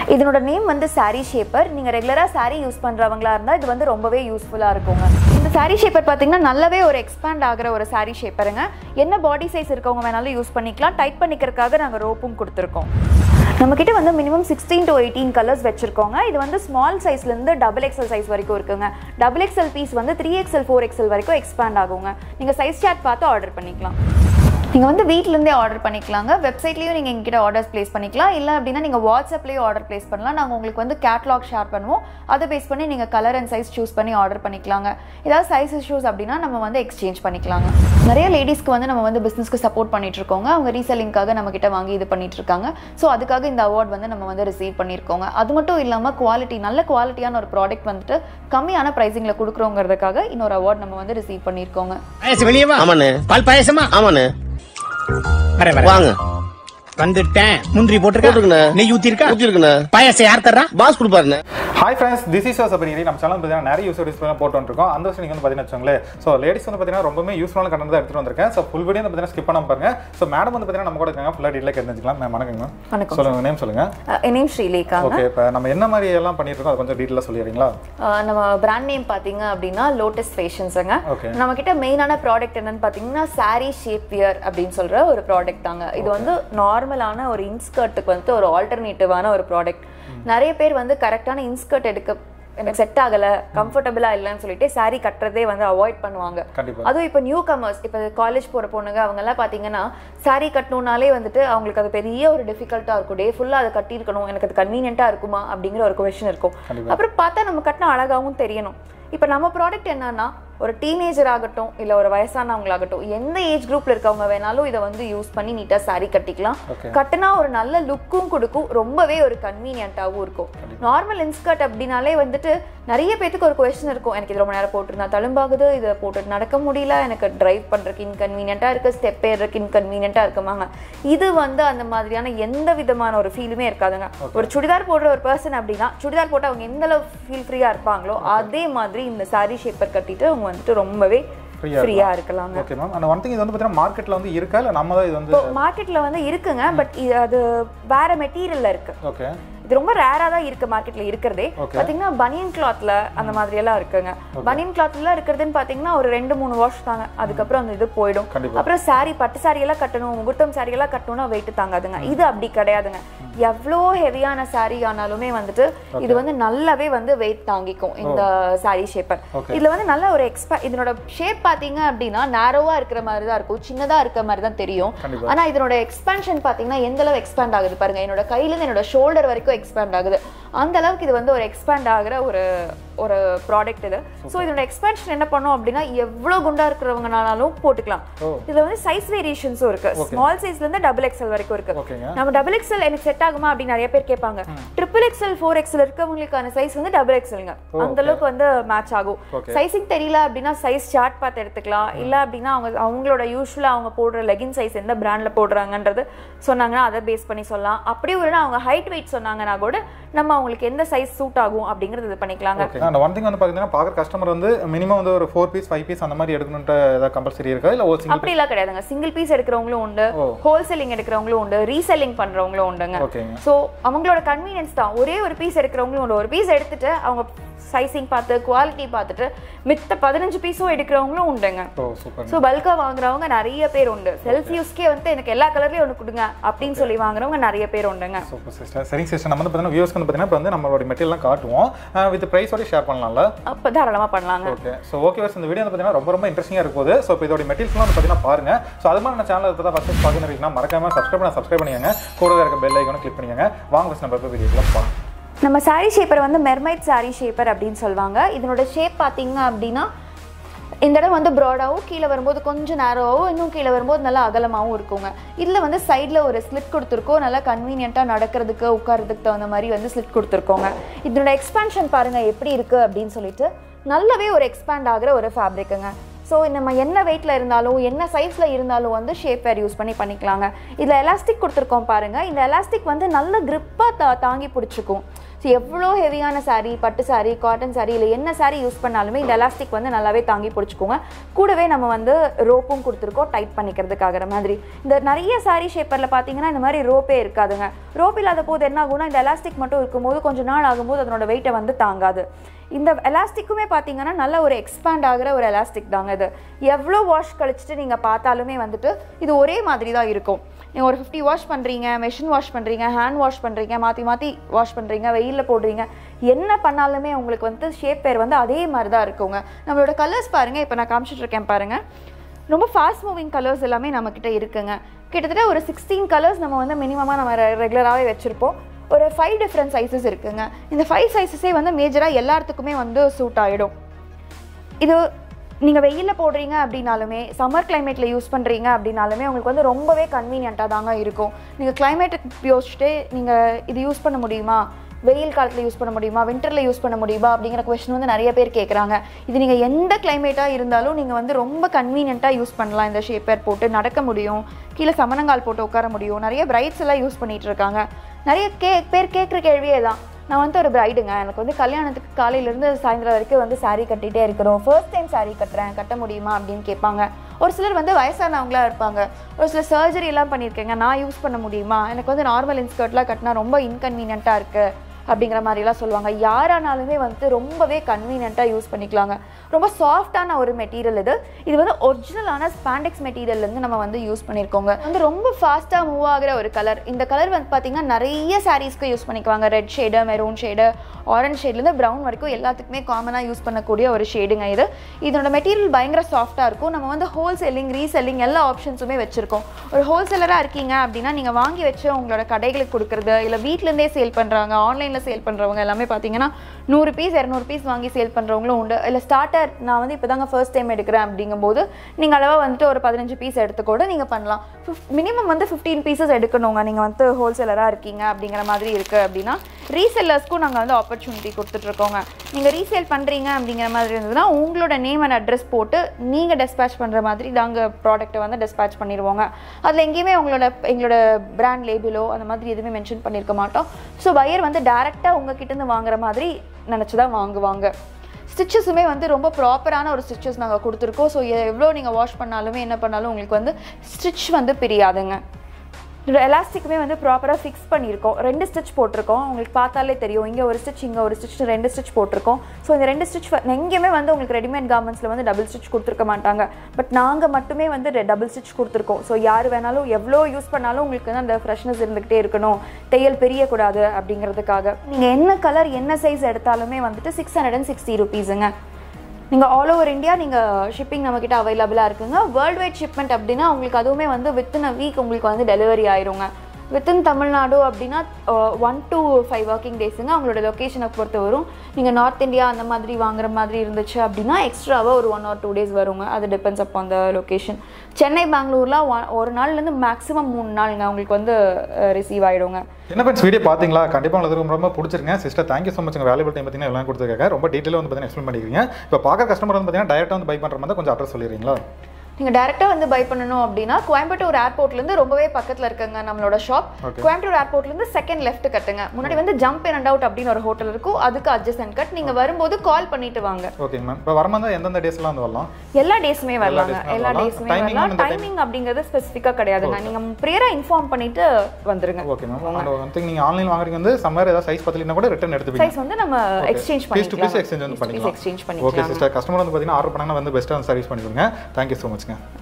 இதனோட நேம் வந்து saree shaper நீங்கள் ரெகுலராக saree யூஸ் பண்ணுறவங்களா இருந்தால் இது வந்து ரொம்பவே யூஸ்ஃபுல்லாக இருக்குங்க இந்த saree ஷேப்பர் பார்த்தீங்கன்னா நல்லாவே ஒரு எக்ஸ்பேண்ட் ஆகிற ஒரு saree ஷேப்பருங்க என்ன பாடி சைஸ் இருக்கவங்க வேணாலும் யூஸ் பண்ணிக்கலாம் டைட் பண்ணிக்கிறதுக்காக நாங்கள் ரோப்பும் கொடுத்துருக்கோம் நம்மக்கிட்ட வந்து minimum sixteen to eighteen colours வச்சுருக்கோங்க இது வந்து ஸ்மால் சைஸ்லேருந்து டபுள் எக்ஸல் சைஸ் வரைக்கும் இருக்குங்க டபுள் எக்ஸல் பீஸ் வந்து த்ரீ எக்ஸல் ஃபோர் எக்ஸல் வரைக்கும் எக்ஸ்பேண்ட் ஆகுங்க நீங்கள் சைஸ் சார்ட் பார்த்து ஆர்டர் பண்ணிக்கலாம் நீங்கள் வந்து வீட்டிலேருந்தே ஆர்டர் பண்ணிக்கலாங்க வெப்சைட்லேயும் நீங்கள் எங்ககிட்ட ஆர்டர்ஸ் ப்ளேஸ் பண்ணிக்கலாம் இல்லை அப்படின்னா நீங்கள் வாட்ஸ்அப்லேயும் ஆர்டர் ப்ளேஸ் பண்ணலாம் நாங்கள் உங்களுக்கு வந்து கேட்லாக் ஷேர் பண்ணுவோம் அதை பேஸ் பண்ணி நீங்கள் கலர் அண்ட் சைஸ் சூஸ் பண்ணி ஆர்டர் பண்ணிக்கலாங்க ஏதாவது சைஸ் இஷ்யூஸ் அப்படின்னா நம்ம வந்து எக்ஸ்சேஞ்ச் பண்ணிக்கலாங்க நிறைய லேடிஸ்க்கு வந்து நம்ம வந்து பிஸ்னஸ்க்கு சப்போர்ட் பண்ணிட்டு இருக்கோங்க அவங்க ரீசெல்லிங்காக நம்ம கிட்ட வாங்கி இது பண்ணிட்டு இருக்காங்க ஸோ அதுக்காக இந்த அவார்ட் வந்து நம்ம வந்து ரிசீவ் பண்ணியிருக்கோங்க அது மட்டும் இல்லாமல் குவாலிட்டி நல்ல குவாலிட்டியான ஒரு ப்ராடக்ட் வந்துட்டு கம்மியான ப்ரைஸிங்கில் கொடுக்குறோங்கிறதுக்காக இன்னொரு அவார்ட் நம்ம வந்து ரிசீவ் பண்ணியிருக்கோங்க பாயசம் வெளியே வா ஆமாண்ணே பால் பாயசமா ஆமாண்ணே வர வர வாங்க வந்துட்டேன் முந்திரி போட்டிருக்கண்ணே. போட்டிருக்கா நெய் ஊத்தி இருக்கா ஊத்தி இருக்குண்ணே பாயசம் யார் தர்றா பாஸ் கொடுப்பாருண்ணே hi friends this is Sabari நம்ம சேனல் பார்த்தீங்கன்னா நிறைய யூஸ் டிஸ்பிளே போட்டு வந்துருக்கோம் அந்த வருஷம் நீங்கள் வந்து பார்த்தீங்கன்னா வச்சுக்கோங்களேன் ஸோ லேடிஸ் வந்து பார்த்தீங்கன்னா ரொம்பவே யூஸ்ஃபுல்லான கண்டென்ட் தான் எடுத்துட்டு வந்திருக்கேன் ஸோ ஃபுல் வீடியோ வந்து பார்த்தீங்கன்னா ஸ்கிப் பண்ணாம பாருங்க ஸோ மேடம் வந்து பார்த்தீங்கன்னா நம்ம கூட இருக்காங்க ஃபுல்லாக டீட்டெயில் தெரிஞ்சுக்கலாம் மேம் வணக்கங்க மேம் வணக்கம். சொல்லுங்க நேம் சொல்லுங்க என் நேம் ஸ்ரீலேகாங்க ஓகே இப்போ நம்ம என்ன மாதிரி எல்லாம் பண்ணிட்டு இருக்கோம் அது கொஞ்சம் டீட்டெயிலாக சொல்லிடுறீங்களா ஆஹ் நம்ம பிராண்ட் நேம் பார்த்தீங்க அப்படின்னா லோட்டஸ் ஃபேஷன்ஸுங்க Okay. நம்ம கிட்ட மெயினான ப்ராடக்ட் என்னன்னு பார்த்தீங்கன்னா saree ஷேப் வியர் அப்படின்னு சொல்ற ஒரு ப்ராடக்ட் தாங்க இது வந்து நார்மலான ஒரு இன்ஸ்கர்ட்டுக்கு வந்து ஒரு ஆல்டர்னேட்டிவான ஒரு ப்ராடக்ட் நிறைய பேர் வந்து கரெக்டான இன்ஸ்கர்ட் எடுக்க எனக்கு செட் ஆகல கம்ஃபர்டபுளா இல்லைன்னு சொல்லிட்டு saree கட்டுறதே வந்து அவாய்ட் பண்ணுவாங்க கண்டிப்பா. அதுவும் இப்போ நியூ கமர்ஸ் இப்போ காலேஜ் போகிற பொண்ணுங்க அவங்கெல்லாம் பார்த்தீங்கன்னா saree கட்டணும்னாலே வந்துட்டு அவங்களுக்கு அது பெரிய ஒரு டிஃபிகல்ட்டாக இருக்கும் டே ஃபுல்லாக அதை கட்டியிருக்கணும் எனக்கு அது கன்வீனியண்ட்டாக இருக்குமா அப்படிங்கிற ஒரு கொஷின் இருக்கும் கண்டிப்பா. அப்புறம் பார்த்தா நம்ம கட்டின அழகாகவும் தெரியணும் இப்போ நம்ம ப்ராடக்ட் என்னன்னா ஒரு டீனேஜர் ஆகட்டும் இல்லை ஒரு வயசானவங்களாகட்டும் எந்த ஏஜ் குரூப்ல இருக்கவங்க வேணாலும் இதை வந்து யூஸ் பண்ணி நீட்டாக saree கட்டிக்கலாம் Okay. கட்டினா ஒரு நல்ல லுக்கும் கொடுக்கும் ரொம்பவே ஒரு கன்வீனியண்ட்டாகவும் இருக்கும் நார்மல் இன்ஸ்கர்ட் அப்படின்னாலே வந்துட்டு நிறைய பேத்துக்கு ஒரு கொஸ்டின் இருக்கும் எனக்கு இது ரொம்ப நேரம் போட்டிருந்தா தழும்பாகுது இதை போட்டு நடக்க முடியல எனக்கு டிரைவ் பண்ணுறதுக்கு இன்கன்வீனியண்ட்டாக இருக்கு ஸ்டெப் ஏறுறதுக்கு இன்கன்வீனியண்ட்டாக இருக்குமாங்க இது வந்து அந்த மாதிரியான எந்த விதமான ஒரு ஃபீலுமே இருக்காதுங்க ஒரு சுடிதார் போடுற ஒரு பர்சன் அப்படின்னா சுடிதார் போட்டு அவங்க எந்த அளவு ஃபீல் ஃப்ரீயாக இருப்பாங்களோ அதே மாதிரி இந்த saree ஷேப்பர் கட்டிட்டு அவங்க வந்துட்டு ரொம்பவே Free-ஆ ஃப்ரீயாக இருக்கலாங்க ஓகே மேம் அந்த ஒன் திங் இது வந்து பார்த்தீங்கன்னா மார்க்கெட்டில் வந்து இருக்கா இல்லை நம்ம தான் இது வந்து இப்போ மார்க்கெட்ல வந்து இருக்குங்க பட் அது வேற மெட்டீரியல்ல இருக்கு ஓகே இது ரொம்ப ரேரா தான் இருக்கு மார்க்கெட்ல இருக்கிறதே Okay. பாத்தீங்கன்னா பனியன் கிளாத்ல அந்த மாதிரி எல்லாம் இருக்குங்க பனியன் கிளாத்ல இருக்கிறதுன்னு பாத்தீங்கன்னா ஒரு ரெண்டு மூணு வாஷ் தாங்க அதுக்கப்புறம் அந்த இது போயிடும் கண்டிப்பா. அப்புறம் saree பட்டு saree எல்லாம் கட்டணும் முகூர்த்தம் saree எல்லாம் கட்டணும்னா வெயிட் தாங்காதுங்க இது அப்படி கிடையாதுங்க எவ்வளோ ஹெவியான saree ஆனாலுமே வந்துட்டு இது வந்து நல்லாவே வந்து வெயிட் தாங்கிக்கும் இந்த saree ஷேப்பர் Okay. இதுல வந்து நல்ல ஒரு எக்ஸ்ப இதனோட ஷேப் பாத்தீங்க அப்படின்னா நேரோவா இருக்கிற மாதிரி தான் இருக்கும் சின்னதா இருக்கிற மாதிரி தான் தெரியும் கண்டிப்பா. ஆனா இதனோட எக்ஸ்பான்ஷன் பாத்தீங்கன்னா எந்த அளவு எக்ஸ்பேண்ட் ஆகுது பாருங்க என்னோட கையில இருந்து என்னோட ஷோல்டர் வரைக்கும் எக்ஸ்பேண்ட் ஆகுது அந்த அளவுக்கு இது வந்து ஒரு எக்ஸ்பேண்ட் ஆகுற ஒரு ஒரு ப்ராடக்ட் இது ஸோ இதோட எக்ஸ்பேன்ஷன் என்ன பண்ணும் அப்படின்னா எவ்வளவு குண்டா இருக்கிறவங்கனாலும் போட்டுக்கலாம் ஓ. இதுல வந்து சைஸ் வேரியேஷன்ஸும் இருக்கு ஸ்மால் சைஸ்ல இருந்து டபுள் எக்ஸ்எல் வரைக்கும் இருக்கு ஓகேங்க. நம்ம டபுள் எக்ஸ்எல் எனக்கு செட் ஆகுமா அப்படின்னு நிறைய பேர் கேட்பாங்க ட்ரிபிள் எக்ஸ்எல் ஃபோர் எக்ஸ்எல் இருக்கவங்களுக்கான சைஸ் வந்து டபுள் எக்ஸ்எல்ங்க அந்த அளவுக்கு வந்து மேட்ச் ஆகும் Okay. சைஸிங் தெரியல அப்படின்னா சைஸ் சார்ட் பார்த்து எடுத்துக்கலாம் இல்ல அப்படின்னா அவங்க அவங்களோட யூஸ்வலா அவங்க போடுற லெகின் சைஸ் எந்த பிராண்ட்ல போடுறாங்கன்றது சொன்னாங்கன்னா அதை பேஸ் பண்ணி சொல்லலாம் அப்படியே ஒரு அவங்க ஹைட் வெயிட் சொன்னாங்கன்னா கூட நம்ம அவங்களுக்கு எந்த சைஸ் சூட் ஆகும் அப்படிங்கறது இது பண்ணிக்கலாங்க ஓகே அந்த ஒன் திங் வந்து பார்த்தீங்கன்னா பார்க்குற கஸ்டமர் வந்து மினிமம் வந்து ஒரு ஃபோர் பீஸ் ஃபைவ் பீஸ் அந்த மாதிரி எடுக்கணுன்ற ஏதாவது கம்பல்சரி இருக்கா இல்லை ஒரு சிங்கிள் அப்படிலாம் கிடையாதுங்க சிங்கிள் பீஸ் எடுக்கிறவங்களும் உண்டு ஓ. ஹோல்சேலிங் எடுக்கிறவங்களும் உண்டு ரீசெல்லிங் பண்றவங்களும் உண்டுங்க ஓகேங்க ஸோ அவங்களோட கன்வீனியன்ஸ் தான் ஒரே ஒரு பீஸ் எடுக்கிறவங்களும் உண்டு ஒரு பீஸ் எடுத்துட்டு அவங்க சைசிங் பார்த்து குவாலிட்டி பார்த்துட்டு மித்த பதினஞ்சு பீஸும் எடுக்கிறவங்களும் உண்டுங்க ஓ சூப்பர் ஸோ பல்கா வாங்குறவங்க நிறைய பேர் உண்டு செல்ஃப் யூஸ்க்கே வந்து எனக்கு எல்லா கலர்லயும் ஒன்று கொடுங்க அப்படின்னு சொல்லி வாங்குறவங்க நிறைய பேர் உண்டுங்க சூப்பர் சிஸ்டர் சரிங்க சிஸ்டர் நம்ம வந்து பார்த்தீங்கன்னா வியூஸ்க்கு வந்து பார்த்தீங்கன்னா இப்போ வந்து நம்மளோட மெட்டீரியல்லாம் காட்டுவோம் வித் ப்ரைஸோட ஷேர் பண்ணலாம்ல அப்போ தாராளமாக பண்ணலாங்க ஓகே ஸோ ஓகே வர்ஸ் இந்த வீடியோ வந்து பார்த்தீங்கன்னா ரொம்ப ரொம்ப இன்ட்ரெஸ்டிங்காக இருக்கும் போது ஸோ இப்போ இதோட மெட்டீரியல்ஸ்லாம் வந்து பார்த்தீங்கன்னா பாருங்க ஸோ அது மாதிரி நம்ம சேனல் இப்போ தான் ஃபஸ்ட்டு பார்க்கணுன்னா மறக்காம சப்ஸ்கிரைப் பண்ண சப்ஸ்கிரைப் பண்ணிக்கங்க கூடவே இருக்க பெல் ஐக்கான கிளிக் பண்ணிக்கங்க வாங்க ஃபஸ்ட் நம்ம இப்போ வீடியோக்குள்ள போகலாம் நம்ம saree ஷேப்பர் வந்து மெர்மைட் saree ஷேப்பர் அப்படின்னு சொல்லுவாங்க இதனோட ஷேப் பார்த்தீங்க அப்படின்னா இந்த இடம் வந்து ப்ராடாகவும் கீழே வரும்போது கொஞ்சம் நேரோவாகவும் இன்னும் கீழே வரும்போது நல்லா அகலமாகவும் இருக்குங்க இதில் வந்து சைடில் ஒரு ஸ்லிட் கொடுத்துருக்கோம் நல்லா கன்வீனியண்ட்டாக நடக்கிறதுக்கு உட்கார்றதுக்கு தகுந்த மாதிரி வந்து ஸ்லிட் கொடுத்துருக்கோங்க இதனோட எக்ஸ்பான்ஷன் பாருங்கள் எப்படி இருக்குது அப்படின்னு சொல்லிட்டு நல்லாவே ஒரு எக்ஸ்பேண்ட் ஆகிற ஒரு ஃபேப்ரிக்குங்க ஸோ நம்ம என்ன வெயிட்டில் இருந்தாலும் என்ன சைஸில் இருந்தாலும் வந்து ஷேப் வேர் யூஸ் பண்ணி பண்ணிக்கலாங்க இதில் எலாஸ்டிக் கொடுத்துருக்கோம் பாருங்கள் இந்த எலாஸ்டிக் வந்து நல்ல grip-ஆ தா தாங்கி பிடிச்சிக்கும் ஸோ எவ்வளோ ஹெவியான saree பட்டு saree காட்டன் saree இல்லை என்ன saree யூஸ் பண்ணாலுமே இந்த எலாஸ்டிக் வந்து நல்லாவே தாங்கி பிடிச்சிக்கோங்க கூடவே நம்ம வந்து ரோப்பும் கொடுத்துருக்கோம் டைட் பண்ணிக்கிறதுக்காகிற மாதிரி இந்த நிறைய saree ஷேப்பரில் பார்த்தீங்கன்னா இந்த மாதிரி ரோப்பே இருக்காதுங்க ரோப் இல்லாத போது என்ன ஆகும்னா இந்த எலாஸ்டிக் மட்டும் இருக்கும்போது கொஞ்ச நாள் ஆகும்போது அதனோட வெயிட்டை வந்து தாங்காது இந்த எலாஸ்டிக்குமே பார்த்தீங்கன்னா நல்ல ஒரு எக்ஸ்பேண்ட் ஆகிற ஒரு எலாஸ்டிக் தாங்க இது எவ்வளோ வாஷ் கழிச்சிட்டு நீங்கள் பார்த்தாலுமே வந்துட்டு இது ஒரே மாதிரி தான் இருக்கும் நீங்கள் ஒரு ஃபிஃப்டி வாஷ் பண்ணுறீங்க மெஷின் வாஷ் பண்ணுறீங்க ஹேண்ட் வாஷ் பண்ணுறீங்க மாற்றி மாற்றி வாஷ் பண்ணுறீங்க வெயிலில் போடுறீங்க என்ன பண்ணாலுமே உங்களுக்கு வந்து ஷேப் பேர் வந்து அதே மாதிரி தான் இருக்குங்க நம்மளோட கலர்ஸ் பாருங்கள் இப்போ நான் காமிச்சிட்டு இருக்கேன் பாருங்கள் ரொம்ப ஃபாஸ்ட் மூவிங் கலர்ஸ் எல்லாமே நம்மக்கிட்ட இருக்குங்க கிட்டத்தட்ட ஒரு சிக்ஸ்டீன் கலர்ஸ் நம்ம வந்து மினிமமாக நம்ம ரெகுலராகவே வச்சுருப்போம் ஒரு ஃபைவ் டிஃப்ரெண்ட் சைஸஸ் இருக்குங்க இந்த ஃபைவ் சைஸஸே வந்து மேஜராக எல்லாத்துக்குமே வந்து சூட் ஆகிடும் இது நீங்கள் வெயிலில் போடுறீங்க அப்படின்னாலுமே சம்மர் கிளைமேட்டில் யூஸ் பண்ணுறீங்க அப்படின்னாலுமே உங்களுக்கு வந்து ரொம்பவே கன்வீனியண்ட்டாக தாங்க இருக்கும் நீங்கள் கிளைமேட்டுக்கு யோசிச்சுட்டே நீங்கள் இது யூஸ் பண்ண முடியுமா வெயில் காலத்தில் யூஸ் பண்ண முடியுமா வின்டரில் யூஸ் பண்ண முடியுமா அப்படிங்கிற கொஸ்டின் வந்து நிறைய பேர் கேட்குறாங்க இது நீங்கள் எந்த கிளைமேட்டாக இருந்தாலும் நீங்கள் வந்து ரொம்ப கன்வீனியண்ட்டாக யூஸ் பண்ணலாம் இந்த ஷேப்பர் போட்டு நடக்க முடியும் கீழே சமணங்கால் போட்டு உட்கார முடியும் நிறைய பிரைட்ஸ் எல்லாம் யூஸ் பண்ணிட்டு இருக்காங்க நிறைய கே பேர் கேட்குற கேள்வியே தான் நான் வந்து ஒரு பிரைடுங்க எனக்கு வந்து கல்யாணத்துக்கு காலையிலேருந்து சாயந்தரம் வரைக்கும் வந்து saree கட்டிகிட்டே இருக்கிறோம் ஃபர்ஸ்ட் டைம் saree கட்டுறேன் கட்ட முடியுமா அப்படின்னு கேட்பாங்க ஒரு சிலர் வந்து வயசானவங்களா இருப்பாங்க ஒரு சிலர் சர்ஜரி எல்லாம் பண்ணியிருக்கேங்க நான் யூஸ் பண்ண முடியுமா எனக்கு வந்து நார்மல் இன்ஸ்கர்ட்லாம் கட்டினா ரொம்ப இன்கன்வீனியண்ட்டாக இருக்குது அப்படிங்கிற மாதிரிலாம் சொல்லுவாங்க யாரானாலுமே வந்துட்டு ரொம்பவே கன்வீனியண்ட்டாக யூஸ் பண்ணிக்கலாங்க ரொம்ப சாஃப்டான ஒரு மெட்டீரியல் இது இது வந்து ஒரிஜினலான ஸ்பாண்டெக்ஸ் மெட்டீரியல்லேருந்து நம்ம வந்து யூஸ் பண்ணியிருக்கோங்க வந்து ரொம்ப ஃபாஸ்ட்டாக மூவ் ஆகிற ஒரு கலர் இந்த கலர் வந்து பார்த்திங்கன்னா நிறைய சாரீஸ்க்கு யூஸ் பண்ணிக்குவாங்க red shade maroon shade orange ஷேட்லேருந்து ப்ரௌன் வரைக்கும் எல்லாத்துக்குமே காமனாக யூஸ் பண்ணக்கூடிய ஒரு ஷேடுங்க இது இதோட மெட்டீரியல் பயங்கர சாஃப்டாக இருக்கும் நம்ம வந்து ஹோல்சேலிங் ரீசெல்லிங் எல்லா ஆப்ஷன்ஸுமே வச்சுருக்கோம் ஒரு ஹோல்சேலராக இருக்கீங்க அப்படின்னா நீங்கள் வாங்கி வச்சு உங்களோட கடைகளுக்கு கொடுக்குறது இல்லை வீட்டிலேருந்தே சேல் பண்ணுறாங்க ஆன்லைனில் சேல் பண்ணுறவங்க எல்லாமே பார்த்தீங்கன்னா நூறு பீஸ் இரநூறு பீஸ் வாங்கி சேல் பண்ணுறவங்களும் உண்டு இல்லை ஸ்டார்டர் நான் வந்து இப்போ தாங்க ஃபர்ஸ்ட் டைம் எடுக்கிறேன் அப்படிங்கும்போது நீங்கள் அளவாக வந்துட்டு ஒரு பதினஞ்சு பீஸ் எடுத்து கூட நீங்கள் பண்ணலாம் மினிமம் வந்து ஃபிஃப்டீன் பீசஸ் எடுக்கணுங்க நீங்கள் வந்து ஹோல்சேலராக இருக்கீங்க அப்படிங்கிற மாதிரி இருக்குது அப்படின்னா ரீசெல்லர்ஸ்க்கும் நாங்கள் வந்து ஆப்பர்ச்சுனிட்டி கொடுத்துட்ருக்கோங்க நீங்கள் ரீசேல் பண்ணுறீங்க அப்படிங்கிற மாதிரி இருந்ததுன்னா உங்களோட நேம் அண்ட் அட்ரஸ் போட்டு நீங்கள் டெஸ்பேச் பண்ணுற மாதிரி நாங்கள் ப்ராடக்ட்டை வந்து டெஸ்பேச் பண்ணிடுவோங்க அதில் எங்கேயுமே உங்களோட எங்களோட பிராண்ட் லேபிளோ அந்த மாதிரி எதுவுமே மென்ஷன் பண்ணியிருக்க மாட்டோம் ஸோ பையர் வந்து டேரெக்டாக உங்ககிட்டேருந்து வாங்குற மாதிரி நினச்சி தான் வாங்குவாங்க ஸ்டிச்சஸுமே வந்து ரொம்ப ப்ராப்பரான ஒரு ஸ்டிச்சஸ் நாங்கள் கொடுத்துருக்கோம் ஸோ எவ்வளோ நீங்கள் வாஷ் பண்ணாலுமே என்ன பண்ணாலும் உங்களுக்கு வந்து ஸ்டிச் வந்து பிரியாதுங்க எலாஸ்டிக்குமே வந்து ப்ராப்பராக ஃபிக்ஸ் பண்ணியிருக்கோம் ரெண்டு ஸ்டிச் போட்டிருக்கோம் உங்களுக்கு பார்த்தாலே தெரியும் இங்கே ஒரு ஸ்டிச் இங்கே ஒரு ஸ்டிச் ரெண்டு ஸ்டிச் போட்டிருக்கோம் ஸோ இந்த ரெண்டு ஸ்டிச் எங்கேயுமே வந்து உங்களுக்கு ரெடிமேட் கார்மெண்ட்ஸில் வந்து டபுள் ஸ்டிச் கொடுத்துருக்க மாட்டாங்க பட் நாங்கள் மட்டுமே வந்து டபுள் ஸ்டிச் கொடுத்துருக்கோம் ஸோ யார் வேணாலும் எவ்வளோ யூஸ் பண்ணாலும் உங்களுக்கு வந்து அந்த ஃப்ரெஷ்னஸ் இருந்துகிட்டே இருக்கணும் தையல் பெரியக்கூடாது அப்படிங்கிறதுக்காக நீங்கள் என்ன கலர் என்ன சைஸ் எடுத்தாலுமே வந்துட்டு சிக்ஸ் ஹண்ட்ரட் அண்ட் சிக்ஸ்டி ருபீஸுங்க நீங்கள் ஆல் ஓவர் இந்தியா நீங்கள் ஷிப்பிங் நம்மக்கிட்ட அவைலபிளாக இருக்குங்க வேர்ல்டு வைட் ஷிப்மெண்ட் அப்படின்னா உங்களுக்கு அதுவுமே வந்து வித்தின் அ வீக் உங்களுக்கு வந்து டெலிவரி ஆயிருங்க வித்தின் தமிழ்நாடு அப்படின்னா ஒன் to ஃபைவ் ஒர்க்கிங் டேஸுங்க அவங்களோட லொக்கேஷனை பொறுத்து வரும் நீங்கள் நார்த் இந்தியா அந்த மாதிரி வாங்குற மாதிரி இருந்துச்சு அப்படின்னா எக்ஸ்ட்ராவாக ஒரு ஒன் ஆர் டூ டேஸ் வருங்க அது டிபெண்ட்ஸ் அப்போ அந்த லொக்கேஷன் சென்னை பெங்களூர்லாம் ஒன் ஒரு நாள்லேருந்து மேக்ஸிமம் மூணு நாளுங்க உங்களுக்கு வந்து ரிசீவ் ஆகிடுங்க என்ன ஃப்ரெண்ட்ஸ் வீடியோ பார்த்தீங்களா கண்டிப்பாக உங்களுக்கு ரொம்ப ரொம்ப பிடிச்சிருங்க sister thank you so much valuable time பார்த்தீங்கன்னா எல்லாம் கொடுத்துருக்காங்க ரொம்ப டீட்டெயிலாக வந்து பார்த்தீங்கன்னா எக்ஸ்பிளைன் பண்ணிக்கிறீங்க இப்போ பார்க்க கஸ்டமர் வந்து பார்த்தீங்கன்னா டேரெக்டாக வந்து பை பண்ணுற மாதிரி கொஞ்சம் அட்ரஸ் சொல்லிடுறீங்களா நீங்கள் டேரெக்டாக வந்து பை பண்ணணும் அப்படின்னா கோயம்புத்தூர் ஏர்போர்ட்லேருந்து ரொம்பவே பக்கத்தில் இருக்குங்க நம்மளோட ஷாப் Okay. கோயம்புத்தூர் ஏர்போர்ட்லேருந்து செகண்ட் லெஃப்ட் கட்டுங்க முன்னாடி வந்து ஜம்ப் இன் அண்ட் அவுட் அப்படின்னு ஒரு ஹோட்டல் இருக்கும் அதுக்கு அட்ஜஸ்ட் கட் நீங்கள் வரும்போது கால் பண்ணிட்டு வாங்க ஓகேங்க மேம் இப்போ வரமா எந்தெந்த டேஸ்லாம் வந்து வரலாம் எல்லா டேஸுமே வரலாங்க days-மே எல்லா வரலாம். டேஸுமே Timing வரலாம் இந்த time- டைமிங் அப்படிங்கிறது ஸ்பெசிஃபிக்காக கிடையாதுங்க நீங்கள் ப்ரியராக இன்ஃபார்ம் பண்ணிட்டு வந்துருங்க ஓகே மேம் அண்ட் வந்து நீங்கள் ஆன்லைன் வாங்குறீங்க வந்து சம்மர் ஏதாவது சைஸ் பத்தலைன்னா கூட ரிட்டர்ன் எடுத்துப்பீங்க சைஸ் வந்து நம்ம எக்ஸ்சேஞ்ச் பீஸ் டு பண்ணிக்கலாம் பீஸ் எக்ஸ்சேஞ்ச் வந்து பண்ணிக்கலாம் எக்ஸ்சேஞ்ச் ஓகே பண்ணிக்கலாம் சிஸ்டர் கஸ்டமர் வந்து பார்த்தீங்கன்னா ஆர்டர் பண்ணாங்கன்னா வந்து பெஸ்ட்டாக சர்வீஸ் பண்ணிக்கோங்க தேங்க்யூ ஸோ மச்ங்க